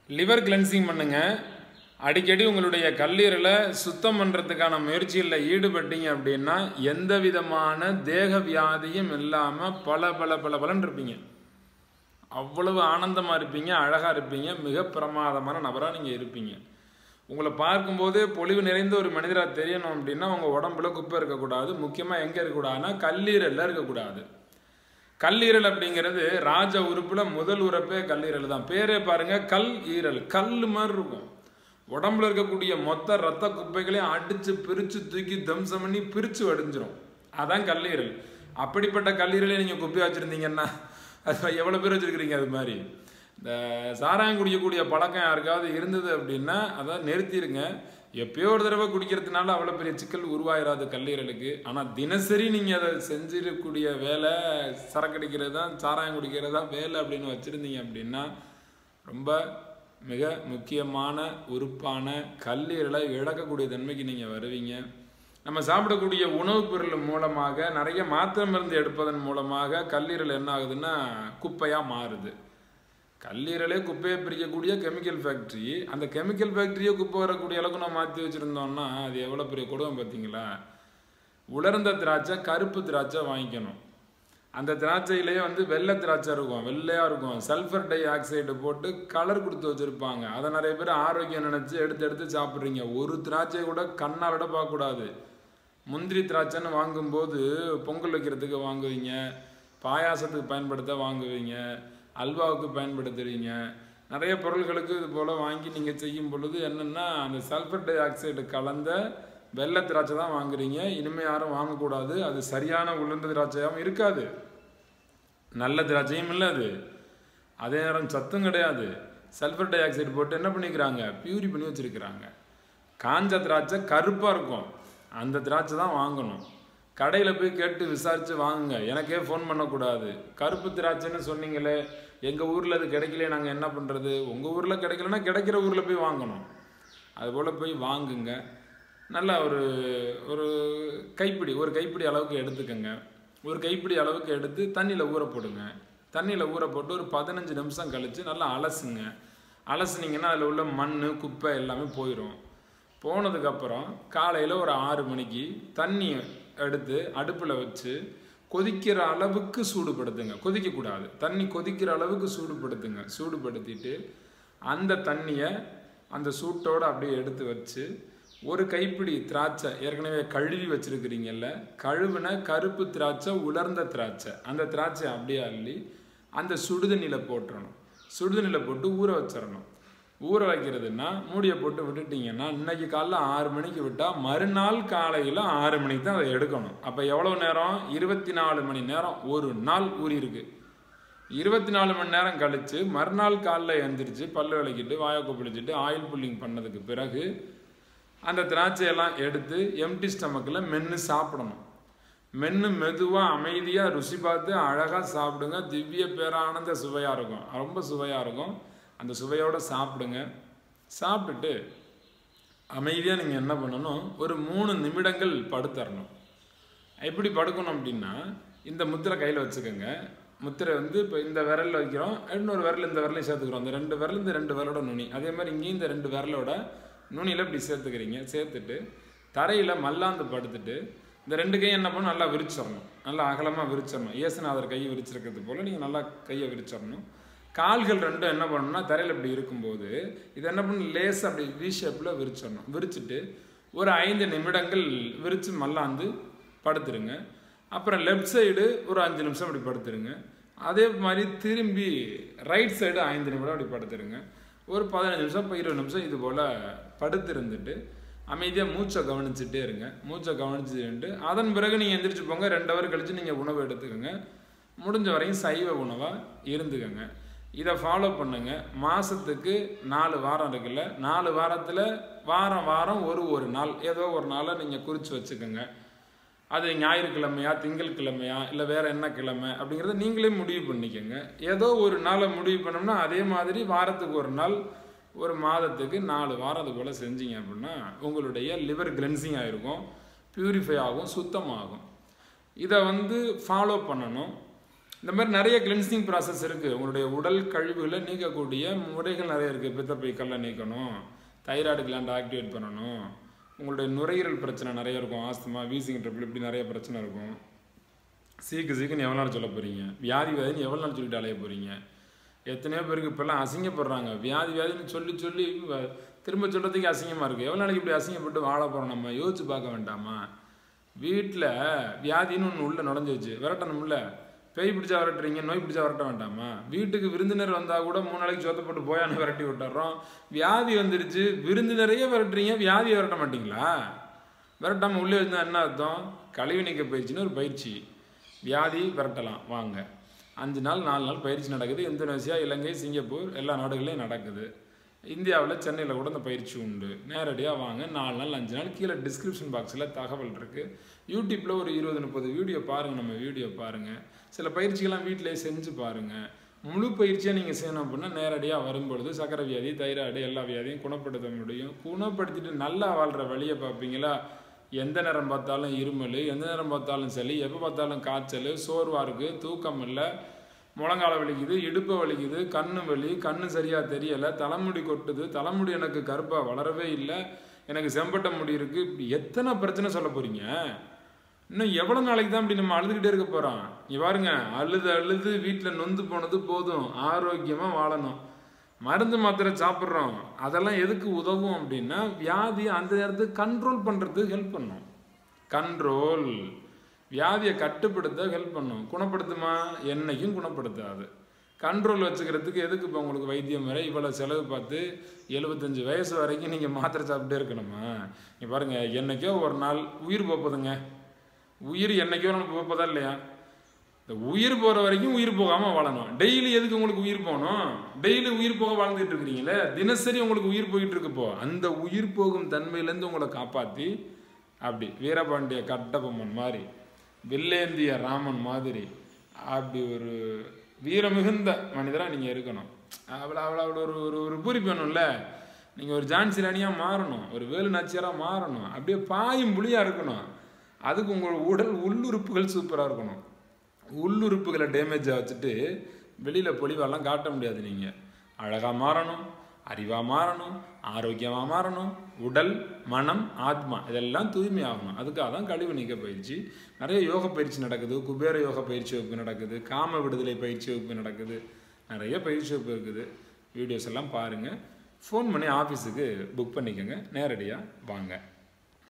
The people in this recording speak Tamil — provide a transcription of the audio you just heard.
லிவர் கிளென்சிங் பண்ணுங்க அடிக்கடி உங்களுடைய கல்லீரலை சுத்தம் பண்ணுறதுக்கான முயற்சிகளில் ஈடுபட்டீங்க அப்படின்னா எந்த விதமான தேக வியாதியும் இல்லாமல் பல பல பல பலன் இருப்பீங்க அவ்வளவு ஆனந்தமாக இருப்பீங்க அழகாக இருப்பீங்க மிக பிரமாதமான நபராக நீங்கள் இருப்பீங்க உங்களை பார்க்கும்போதே பொலிவு நிறைந்த ஒரு மனிதராக தெரியணும் அப்படின்னா உங்கள் உடம்புல குப்பை இருக்கக்கூடாது முக்கியமாக எங்கே இருக்கக்கூடாதுன்னா கல்லீரலில் இருக்கக்கூடாது கல்லீரல் அப்படிங்கிறது ராஜ உறுப்புல முதல் உறுப்பே கல்லீரல் தான் பேரே பாருங்க கல் ஈரல் கல் மாதிரி இருக்கும் உடம்புல இருக்கக்கூடிய மொத்த ரத்த குப்பைகளையும் அடிச்சு பிரிச்சு தூக்கி தம்சம் பண்ணி பிரிச்சு வடிஞ்சிரும் அதான் கல்லீரல் அப்படிப்பட்ட கல்லீரலை நீங்க குப்பையா வச்சிருந்தீங்கன்னா அது எவ்வளவு பேர் வச்சிருக்கிறீங்க அது மாதிரி இந்த சாராயம் குடிக்கக்கூடிய பழக்கம் யாருக்காவது இருந்தது அப்படின்னா அதை நிறுத்திடுங்க எப்பயோ ஒரு தடவை குடிக்கிறதுனால அவ்வளோ பெரிய சிக்கல் உருவாயிராது கல்லீரலுக்கு ஆனால் தினசரி நீங்கள் அதை செஞ்சிடக்கூடிய வேலை சரக்கடிக்கிறது தான் சாராயம் குடிக்கிறது தான் வேலை அப்படின்னு வச்சுருந்தீங்க அப்படின்னா ரொம்ப மிக முக்கியமான உறுப்பான கல்லீரலை இழக்கக்கூடிய தன்மைக்கு நீங்கள் வருவீங்க நம்ம சாப்பிடக்கூடிய உணவுப் பொருள் மூலமாக நிறைய மாத்திரை மருந்து எடுப்பதன் மூலமாக கல்லீரல் என்ன ஆகுதுன்னா குப்பையாக மாறுது கல்லீரலே குப்பையை பிரிக்கக்கூடிய கெமிக்கல் ஃபேக்ட்ரி அந்த கெமிக்கல் ஃபேக்ட்ரியே குப்பை வரக்கூடிய அளவுக்கு நம்ம மாற்றி வச்சுருந்தோம்னா அது எவ்வளோ பெரிய கொடுமை பார்த்தீங்களா உலர்ந்த திராட்சை கருப்பு திராட்சை வாங்கிக்கணும் அந்த திராட்சையிலேயே வந்து வெள்ளை திராட்சை இருக்கும் வெள்ளையாக இருக்கும் சல்ஃபர் டை ஆக்சைடு போட்டு கலர் கொடுத்து வச்சுருப்பாங்க அதை நிறைய பேர் ஆரோக்கியம் நினச்சி எடுத்து எடுத்து சாப்பிட்றீங்க ஒரு திராட்சை கூட கண்ணாலோட பார்க்கக்கூடாது முந்திரி திராட்சைன்னு வாங்கும்போது பொங்கல் வைக்கிறதுக்கு வாங்குவீங்க பாயாசத்துக்கு பயன்படுத்த வாங்குவீங்க அல்வாவுக்கு பயன்படுத்துறீங்க நிறைய பொருள்களுக்கு இது போல் வாங்கி நீங்கள் செய்யும் பொழுது என்னென்னா அந்த சல்ஃபர் டை ஆக்சைடு கலந்த வெள்ளை திராட்சை தான் வாங்குறீங்க இனிமேல் யாரும் வாங்கக்கூடாது அது சரியான உளுந்த திராட்சையாகவும் இருக்காது நல்ல திராட்சையும் இல்லை அது அதே நேரம் சத்தும் கிடையாது சல்ஃபர் டை ஆக்சைடு போட்டு என்ன பண்ணிக்கிறாங்க பியூரி பண்ணி வச்சுருக்கிறாங்க காஞ்ச திராட்சை கருப்பாக இருக்கும் அந்த திராட்சை தான் வாங்கணும் கடையில் போய் கேட்டு விசாரித்து வாங்குங்க எனக்கே ஃபோன் பண்ணக்கூடாது கருப்பு திராட்சைன்னு சொன்னீங்களே எங்கள் ஊரில் அது கிடைக்கல நாங்கள் என்ன பண்ணுறது உங்கள் ஊரில் கிடைக்கலன்னா கிடைக்கிற ஊரில் போய் வாங்கணும் அதுபோல் போய் வாங்குங்க நல்லா ஒரு ஒரு கைப்பிடி ஒரு கைப்பிடி அளவுக்கு எடுத்துக்கோங்க ஒரு கைப்பிடி அளவுக்கு எடுத்து தண்ணியில் ஊற போடுங்க தண்ணியில் ஊற போட்டு ஒரு பதினஞ்சு நிமிஷம் கழித்து நல்லா அலசுங்க அலசுனீங்கன்னா அதில் உள்ள மண் குப்பை எல்லாமே போயிடும் போனதுக்கப்புறம் காலையில் ஒரு ஆறு மணிக்கு தண்ணி எடுத்து அடுப்பில் வச்சு கொதிக்கிற அளவுக்கு சூடுபடுத்துங்க கொதிக்கக்கூடாது தண்ணி கொதிக்கிற அளவுக்கு சூடுபடுத்துங்க சூடுபடுத்திட்டு அந்த தண்ணியை அந்த சூட்டோடு அப்படியே எடுத்து வச்சு ஒரு கைப்பிடி திராட்சை ஏற்கனவே கழுவி வச்சிருக்கிறீங்கல்ல கழுவின கருப்பு திராட்சை உலர்ந்த திராட்சை அந்த திராட்சை அப்படியே அள்ளி அந்த சுடுதண்ணியில் போட்டுறணும் சுடுதண்ணியில் போட்டு ஊற வச்சிடணும் ஊற வைக்கிறதுனா மூடியை போட்டு விட்டுட்டீங்கன்னா இன்னைக்கு காலைல ஆறு மணிக்கு விட்டால் மறுநாள் காலையில் ஆறு மணிக்கு தான் அதை எடுக்கணும் அப்போ எவ்வளோ நேரம் இருபத்தி நாலு மணி நேரம் ஒரு நாள் ஊறி இருக்கு இருபத்தி நாலு மணி நேரம் கழித்து மறுநாள் காலைல எழுந்திரிச்சு பல்லு விளக்கிட்டு வாயை கொப்பளிச்சுட்டு ஆயில் புல்லிங் பண்ணதுக்கு பிறகு அந்த திராட்சையெல்லாம் எடுத்து எம்டி ஸ்டமக்கில் மென்று சாப்பிடணும் மென்று மெதுவாக அமைதியாக ருசி பார்த்து அழகாக சாப்பிடுங்க திவ்ய பேரானந்த சுவையாக இருக்கும் ரொம்ப சுவையாக இருக்கும் அந்த சுவையோடு சாப்பிடுங்க சாப்பிட்டுட்டு அமைதியாக நீங்கள் என்ன பண்ணணும் ஒரு மூணு நிமிடங்கள் படுத்தரணும் எப்படி படுக்கணும் அப்படின்னா இந்த முத்திரை கையில் வச்சுக்கோங்க முத்திரை வந்து இப்போ இந்த விரலில் வைக்கிறோம் இன்னொரு விரல் இந்த விரலையும் சேர்த்துக்கிறோம் இந்த ரெண்டு விரல் இந்த ரெண்டு விரலோட நுனி அதே மாதிரி இங்கேயும் இந்த ரெண்டு விரலோட நுனியில் இப்படி சேர்த்துக்கிறீங்க சேர்த்துட்டு தரையில் மல்லாந்து படுத்துட்டு இந்த ரெண்டு கையும் என்ன பண்ணணும் நல்லா விரிச்சிடணும் நல்லா அகலமாக விரிச்சிடணும் இயேசுநாதர் கையை விரிச்சிருக்கிறது போல் நீங்கள் நல்லா கையை விரிச்சிடணும் கால்கள் ரெண்டும் என்ன பண்ணணும்னா தரையில் இப்படி இருக்கும்போது இது என்ன பண்ணணும் லேஸ் அப்படி வி ஷேப்பில் விரிச்சிடணும் விரிச்சிட்டு ஒரு ஐந்து நிமிடங்கள் விரித்து மல்லாந்து படுத்துருங்க அப்புறம் லெஃப்ட் சைடு ஒரு அஞ்சு நிமிஷம் அப்படி படுத்துருங்க அதே மாதிரி திரும்பி ரைட் சைடு ஐந்து நிமிடம் அப்படி படுத்துருங்க ஒரு பதினஞ்சு நிமிஷம் இப்போ இருபது நிமிஷம் இது போல் படுத்திருந்துட்டு அமைதியாக மூச்சை கவனிச்சுட்டே இருங்க மூச்சை கவனிச்சுட்டு அதன் பிறகு நீங்கள் எந்திரிச்சு போங்க ரெண்டு ஹவர் கழித்து நீங்கள் உணவு எடுத்துக்கோங்க முடிஞ்ச வரையும் சைவ உணவாக இருந்துக்கோங்க இதை ஃபாலோ பண்ணுங்க மாதத்துக்கு நாலு வாரம் இருக்குல்ல நாலு வாரத்தில் வாரம் வாரம் ஒரு ஒரு நாள் ஏதோ ஒரு நாளை நீங்கள் குறித்து வச்சுக்கோங்க அது ஞாயிற்றுக்கிழமையா திங்கட்கிழமையா இல்லை வேற என்ன கிழமை அப்படிங்கிறத நீங்களே முடிவு பண்ணிக்கோங்க ஏதோ ஒரு நாளை முடிவு பண்ணோம்னா அதே மாதிரி வாரத்துக்கு ஒரு நாள் ஒரு மாதத்துக்கு நாலு வாரம் அது போல் செஞ்சீங்க அப்படின்னா உங்களுடைய லிவர் கிளென்சிங் ஆகிருக்கும் பியூரிஃபை ஆகும் சுத்தமாகும் இதை வந்து ஃபாலோ பண்ணணும் இந்த மாதிரி நிறைய கிளென்சிங் ப்ராசஸ் இருக்குது உங்களுடைய உடல் கழிவுகளை நீக்கக்கூடிய முறைகள் நிறைய இருக்குது பித்தப்பை கல்லை நீக்கணும் தைராய்டு கிளாண்ட் ஆக்டிவேட் பண்ணணும் உங்களுடைய நுரையீரல் பிரச்சனை நிறைய இருக்கும் ஆஸ்துமா வீசிங் ட்ரிபிள் இப்படி நிறைய பிரச்சனை இருக்கும் சீக்கு சீக்குன்னு எவ்வளோ நாள் சொல்ல போகிறீங்க வியாதி வியாதின்னு எவ்வளோ நாள் சொல்லிட்டு அலைய போகிறீங்க எத்தனையோ பேருக்கு இப்போல்லாம் அசிங்கப்படுறாங்க வியாதி வியாதின்னு சொல்லி சொல்லி வ- திரும்ப சொல்கிறதுக்கு அசிங்கமாக இருக்குது எவ்வளோ நாளைக்கு இப்படி அசிங்கப்பட்டு வாழ போகிறோம் நம்ம யோசிச்சு பார்க்க வேண்டாமா வீட்டில் வியாதின்னு ஒன்று உள்ள நுழைஞ்சிச்சு விரட்டணும்ல பேய் பிடிச்சா விரட்டுறீங்க நோய் பிடிச்சா விரட்ட வேண்டாமா வீட்டுக்கு விருந்தினர் வந்தால் கூட மூணு நாளைக்கு சொத்தப்பட்டு போயான்னு விரட்டி விட்டுறோம் வியாதி வந்துடுச்சு விருந்தினரையே விரட்டுறீங்க வியாதியை விரட்ட மாட்டீங்களா விரட்டாமல் உள்ளே இருந்தால் என்ன அர்த்தம் கழிவு நீக்க பயிற்சின்னு ஒரு பயிற்சி வியாதி விரட்டலாம் வாங்க அஞ்சு நாள் நாலு நாள் பயிற்சி நடக்குது இந்தோனேசியா இலங்கை சிங்கப்பூர் எல்லா நாடுகள்லையும் நடக்குது இந்தியாவில் சென்னையில் கூட இந்த பயிற்சி உண்டு நேரடியாக வாங்க நாலு நாள் அஞ்சு நாள் கீழே டிஸ்கிரிப்ஷன் பாக்ஸில் தகவல் இருக்குது யூடியூப்பில் ஒரு இருபது முப்பது வீடியோ பாருங்கள் நம்ம வீடியோ பாருங்கள் சில பயிற்சிகள்லாம் வீட்டிலேயே செஞ்சு பாருங்கள் முழு பயிற்சியாக நீங்கள் செய்யணும் அப்படின்னா நேரடியாக வரும்பொழுது சக்கரை வியாதி தைராய்டு எல்லா வியாதியும் குணப்படுத்த முடியும் குணப்படுத்திட்டு நல்லா வாழ்கிற வழியை பார்ப்பீங்களா எந்த நேரம் பார்த்தாலும் இருமல் எந்த நேரம் பார்த்தாலும் சளி எப்போ பார்த்தாலும் காய்ச்சல் சோர்வாக இருக்குது தூக்கம் இல்லை முழங்கால வலிக்குது இடுப்பு வலிக்குது கண்ணு வலி கண்ணு சரியாக தெரியலை தலைமுடி கொட்டுது தலைமுடி எனக்கு கருப்பாக வளரவே இல்லை எனக்கு செம்பட்ட முடி இருக்குது இப்படி எத்தனை பிரச்சனை சொல்ல போகிறீங்க இன்னும் எவ்வளோ நாளைக்கு தான் இப்படி நம்ம அழுதுகிட்டே இருக்க போகிறோம் இங்க பாருங்க அழுது அழுது வீட்டில் நொந்து போனது போதும் ஆரோக்கியமாக வாழணும் மருந்து மாத்திரை சாப்பிட்றோம் அதெல்லாம் எதுக்கு உதவும் அப்படின்னா வியாதி அந்த நேரத்துக்கு கண்ட்ரோல் பண்ணுறதுக்கு ஹெல்ப் பண்ணும் கண்ட்ரோல் வியாதியை கட்டுப்படுத்த ஹெல்ப் பண்ணும் குணப்படுத்துமா என்னைக்கும் குணப்படுத்தாது கண்ட்ரோல் வச்சுக்கிறதுக்கு எதுக்கு இப்போ உங்களுக்கு வைத்தியம் வரை இவ்வளோ செலவு பார்த்து எழுபத்தஞ்சு வயசு வரைக்கும் நீங்கள் மாத்திரை சாப்பிட்டே இருக்கணுமா இங்க பாருங்க என்னைக்கோ ஒரு நாள் உயிர் போப்பதுங்க உயிர் என்னைக்கோ நமக்கு போப்பதா இல்லையா இந்த உயிர் போகிற வரைக்கும் உயிர் போகாமல் வாழணும் டெய்லி எதுக்கு உங்களுக்கு உயிர் போகணும் டெய்லி உயிர் போக வாழ்ந்துட்டு இருக்கிறீங்களே தினசரி உங்களுக்கு உயிர் போயிட்டு இருக்கு போ அந்த உயிர் போகும் தன்மையிலேருந்து உங்களை காப்பாற்றி அப்படி வீரபாண்டிய கட்டபொம்மன் மாதிரி வில்லேந்திய ராமன் மாதிரி அப்படி ஒரு வீரமிகுந்த மனிதராக நீங்கள் இருக்கணும் அவ்வளோ அவ்வளோ அவ்வளோ ஒரு ஒரு ஒரு பூரிப்பு வேணும்ல நீங்கள் ஒரு ஜான்சி ராணியாக மாறணும் ஒரு வேலு நாச்சியாராக மாறணும் அப்படியே பாயும் புளியாக இருக்கணும் அதுக்கு உங்கள் உடல் உள்ளுறுப்புகள் சூப்பராக இருக்கணும் உள்ளுறுப்புகளை டேமேஜாக வச்சுட்டு வெளியில் பொலிவெல்லாம் காட்ட முடியாது நீங்கள் அழகாக மாறணும் அறிவாக மாறணும் ஆரோக்கியமாக மாறணும் உடல் மனம் ஆத்மா இதெல்லாம் தூய்மை ஆகணும் அதுக்காக தான் கழிவு நீக்க பயிற்சி நிறைய யோக பயிற்சி நடக்குது குபேர யோக பயிற்சி வகுப்பு நடக்குது காம விடுதலை பயிற்சி வகுப்பு நடக்குது நிறைய பயிற்சி வகுப்பு இருக்குது வீடியோஸ் எல்லாம் பாருங்கள் ஃபோன் பண்ணி ஆஃபீஸுக்கு புக் பண்ணிக்கோங்க நேரடியாக வாங்க